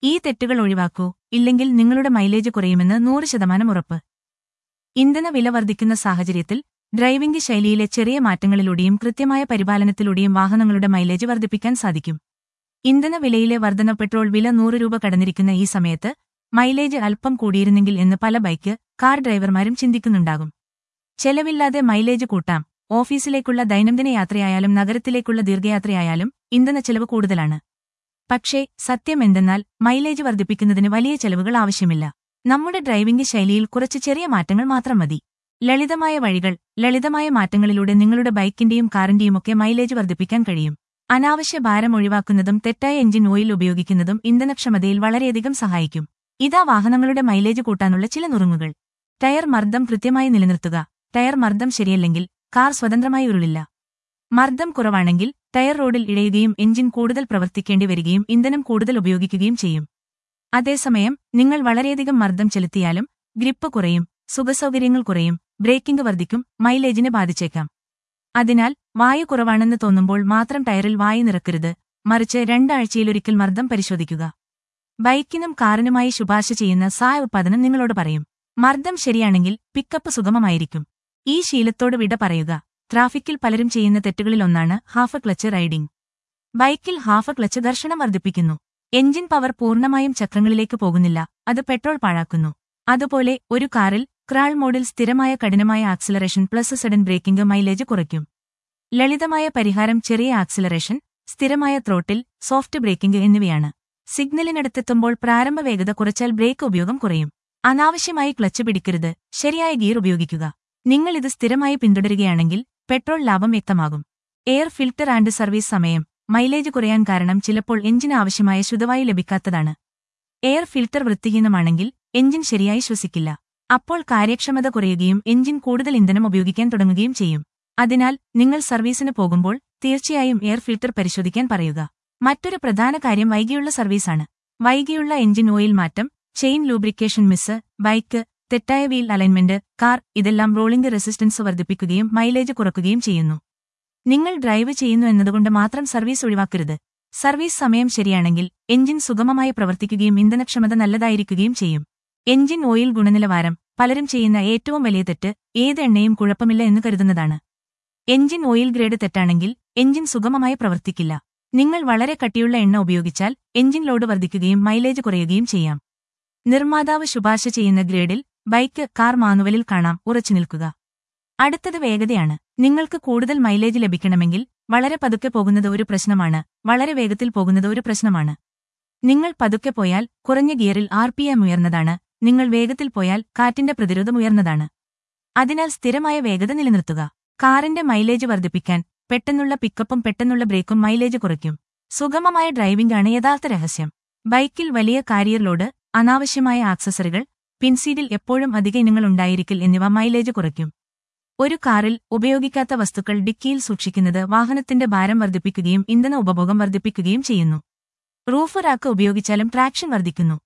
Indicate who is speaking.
Speaker 1: ഈ തെറ്റുകൾ ഒഴിവാക്കൂ ഇല്ലെങ്കിൽ നിങ്ങളുടെ മൈലേജ് കുറയുമെന്ന് നൂറ് ശതമാനം ഉറപ്പ് ഇന്ധന വില വർദ്ധിക്കുന്ന സാഹചര്യത്തിൽ ഡ്രൈവിംഗ് ശൈലിയിലെ ചെറിയ മാറ്റങ്ങളിലൂടെയും കൃത്യമായ പരിപാലനത്തിലൂടെയും വാഹനങ്ങളുടെ മൈലേജ് വർദ്ധിപ്പിക്കാൻ സാധിക്കും ഇന്ധന വിലയിലെ വർധന പെട്രോൾ വില നൂറ് രൂപ കടന്നിരിക്കുന്ന ഈ സമയത്ത് മൈലേജ് അല്പം കൂടിയിരുന്നെങ്കിൽ എന്ന് പല ബൈക്ക് കാർ ഡ്രൈവർമാരും ചിന്തിക്കുന്നുണ്ടാകും ചെലവില്ലാതെ മൈലേജ് കൂട്ടാം ഓഫീസിലേക്കുള്ള ദൈനംദിന യാത്രയായാലും നഗരത്തിലേക്കുള്ള ദീർഘയാത്രയായാലും ഇന്ധന ചെലവ് കൂടുതലാണ് പക്ഷേ സത്യം എന്തെന്നാൽ മൈലേജ് വർദ്ധിപ്പിക്കുന്നതിന് വലിയ ചെലവുകൾ ആവശ്യമില്ല നമ്മുടെ ഡ്രൈവിംഗ് ശൈലിയിൽ കുറച്ച് ചെറിയ മാറ്റങ്ങൾ മാത്രം മതി ലളിതമായ വഴികൾ ലളിതമായ മാറ്റങ്ങളിലൂടെ നിങ്ങളുടെ ബൈക്കിന്റെയും കാറിന്റെയുമൊക്കെ മൈലേജ് വർദ്ധിപ്പിക്കാൻ കഴിയും അനാവശ്യ ഭാരം ഒഴിവാക്കുന്നതും തെറ്റായ എഞ്ചിൻ ഓയിൽ ഉപയോഗിക്കുന്നതും ഇന്ധനക്ഷമതയിൽ വളരെയധികം സഹായിക്കും ഇതാ വാഹനങ്ങളുടെ മൈലേജ് കൂട്ടാനുള്ള ചില നുറുങ്ങുകൾ ടയർ മർദ്ദം കൃത്യമായി നിലനിർത്തുക ടയർ മർദ്ദം ശരിയല്ലെങ്കിൽ കാർ സ്വതന്ത്രമായി ഉരുളില്ല മർദ്ദം കുറവാണെങ്കിൽ ടയർ റോഡിൽ ഇഴയുകയും എഞ്ചിൻ കൂടുതൽ പ്രവർത്തിക്കേണ്ടി വരികയും ഇന്ധനം കൂടുതൽ ഉപയോഗിക്കുകയും ചെയ്യും അതേസമയം നിങ്ങൾ വളരെയധികം മർദ്ദം ചെലുത്തിയാലും ഗ്രിപ്പ് കുറയും സുഖസൗകര്യങ്ങൾ കുറയും ബ്രേക്കിംഗ് വർദ്ധിക്കും മൈലേജിനെ ബാധിച്ചേക്കാം അതിനാൽ വായു കുറവാണെന്ന് തോന്നുമ്പോൾ മാത്രം ടയറിൽ വായു നിറക്കരുത് മറിച്ച് രണ്ടാഴ്ചയിലൊരിക്കൽ മർദ്ദം പരിശോധിക്കുക ബൈക്കിനും കാറിനുമായി ശുപാർശ ചെയ്യുന്ന സായ ഉത്പാദനം നിങ്ങളോട് പറയും മർദ്ദം ശരിയാണെങ്കിൽ പിക്കപ്പ് സുഗമമായിരിക്കും ഈ ശീലത്തോട് വിട പറയുക ട്രാഫിക്കിൽ പലരും ചെയ്യുന്ന തെറ്റുകളിലൊന്നാണ് ഹാഫ് ക്ലച്ച് റൈഡിംഗ് ബൈക്കിൽ ഹാഫ് ക്ലച്ച് ഘർഷണം വർദ്ധിപ്പിക്കുന്നു എഞ്ചിൻ പവർ പൂർണ്ണമായും ചക്രങ്ങളിലേക്ക് പോകുന്നില്ല അത് പെട്രോൾ പാഴാക്കുന്നു അതുപോലെ ഒരു കാറിൽ ക്രാൾ മോഡിൽ സ്ഥിരമായ കഠിനമായ acceleration plus sudden braking mileage കുറയ്ക്കും ലളിതമായ പരിഹാരം ചെറിയ ആക്സിലറേഷൻ സ്ഥിരമായ ത്രോട്ടിൽ സോഫ്റ്റ് ബ്രേക്കിംഗ് എന്നിവയാണ് സിഗ്നലിനടുത്തെത്തുമ്പോൾ പ്രാരംഭ വേഗത കുറച്ചാൽ ബ്രേക്ക് ഉപയോഗം കുറയും അനാവശ്യമായി ക്ലച്ച് പിടിക്കരുത് ശരിയായ ഗിയർ ഉപയോഗിക്കുക നിങ്ങൾ ഇത് സ്ഥിരമായി പിന്തുടരുകയാണെങ്കിൽ പെട്രോൾ ലാഭം വ്യക്തമാകും എയർ ഫിൽട്ടർ ആൻഡ് സർവീസ് സമയം മൈലേജ് കുറയാൻ കാരണം ചിലപ്പോൾ എഞ്ചിന് ആവശ്യമായ ശുദ്ധവായു ലഭിക്കാത്തതാണ് എയർ ഫിൽട്ടർ വൃത്തിഹീനമാണെങ്കിൽ എഞ്ചിൻ ശരിയായി ശ്വസിക്കില്ല അപ്പോൾ കാര്യക്ഷമത കുറയുകയും എഞ്ചിൻ കൂടുതൽ ഇന്ധനം ഉപയോഗിക്കാൻ തുടങ്ങുകയും ചെയ്യും അതിനാൽ നിങ്ങൾ സർവീസിന് പോകുമ്പോൾ തീർച്ചയായും എയർ ഫിൽട്ടർ പരിശോധിക്കാൻ പറയുക മറ്റൊരു പ്രധാന കാര്യം വൈകിയുള്ള സർവീസാണ് വൈകിയുള്ള എഞ്ചിൻ ഓയിൽ മാറ്റം ചെയിൻ ലൂബ്രിക്കേഷൻ മിസ് ബൈക്ക് തെറ്റായ വീൽ അലൈൻമെന്റ് കാർ ഇതെല്ലാം റോളിംഗ് റെസിസ്റ്റൻസ് വർദ്ധിപ്പിക്കുകയും മൈലേജ് കുറയ്ക്കുകയും ചെയ്യുന്നു നിങ്ങൾ ഡ്രൈവ് ചെയ്യുന്നു എന്നതുകൊണ്ട് മാത്രം സർവീസ് ഒഴിവാക്കരുത് സർവീസ് സമയം ശരിയാണെങ്കിൽ എഞ്ചിൻ സുഗമമായി പ്രവർത്തിക്കുകയും ഇന്ധനക്ഷമത നല്ലതായിരിക്കുകയും ചെയ്യും എഞ്ചിൻ ഓയിൽ ഗുണനിലവാരം പലരും ചെയ്യുന്ന ഏറ്റവും വലിയ തെറ്റ് ഏത് എണ്ണയും കുഴപ്പമില്ല എന്ന് കരുതുന്നതാണ് എഞ്ചിൻ ഓയിൽ ഗ്രേഡ് തെറ്റാണെങ്കിൽ എഞ്ചിൻ സുഗമമായി പ്രവർത്തിക്കില്ല നിങ്ങൾ വളരെ കട്ടിയുള്ള എണ്ണ ഉപയോഗിച്ചാൽ എഞ്ചിൻ ലോഡ് വർദ്ധിക്കുകയും മൈലേജ് കുറയുകയും ചെയ്യാം നിർമ്മാതാവ് ശുപാർശ ചെയ്യുന്ന ഗ്രേഡിൽ ബൈക്ക് കാർ മാനുവലിൽ കാണാം ഉറച്ചു നിൽക്കുക അടുത്തത് വേഗതയാണ് നിങ്ങൾക്ക് കൂടുതൽ മൈലേജ് ലഭിക്കണമെങ്കിൽ വളരെ പതുക്കെ പോകുന്നത് ഒരു പ്രശ്നമാണ് വളരെ വേഗത്തിൽ പോകുന്നത് ഒരു പ്രശ്നമാണ് നിങ്ങൾ പതുക്കെ പോയാൽ കുറഞ്ഞ ഗിയറിൽ ആർ പി എം ഉയർന്നതാണ് നിങ്ങൾ വേഗത്തിൽ പോയാൽ കാറ്റിന്റെ പ്രതിരോധം ഉയർന്നതാണ് അതിനാൽ സ്ഥിരമായ വേഗത നിലനിർത്തുക കാറിന്റെ മൈലേജ് വർദ്ധിപ്പിക്കാൻ പെട്ടെന്നുള്ള പിക്കപ്പും പെട്ടെന്നുള്ള ബ്രേക്കും മൈലേജ് കുറയ്ക്കും സുഗമമായ ഡ്രൈവിംഗ് ആണ് യഥാർത്ഥ രഹസ്യം ബൈക്കിൽ വലിയ കാരിയർ ലോഡ് അനാവശ്യമായ ആക്സസറികൾ പിൻസീഡിൽ എപ്പോഴും അധിക ഇനങ്ങൾ ഉണ്ടായിരിക്കൽ എന്നിവ മൈലേജ് കുറയ്ക്കും ഒരു കാറിൽ ഉപയോഗിക്കാത്ത വസ്തുക്കൾ ഡിക്കിയിൽ സൂക്ഷിക്കുന്നത് വാഹനത്തിന്റെ ഭാരം വർദ്ധിപ്പിക്കുകയും ഇന്ധന ഉപഭോഗം വർദ്ധിപ്പിക്കുകയും ചെയ്യുന്നു റൂഫ് റാക്ക് ഉപയോഗിച്ചാലും ട്രാക്ഷൻ വർദ്ധിക്കുന്നു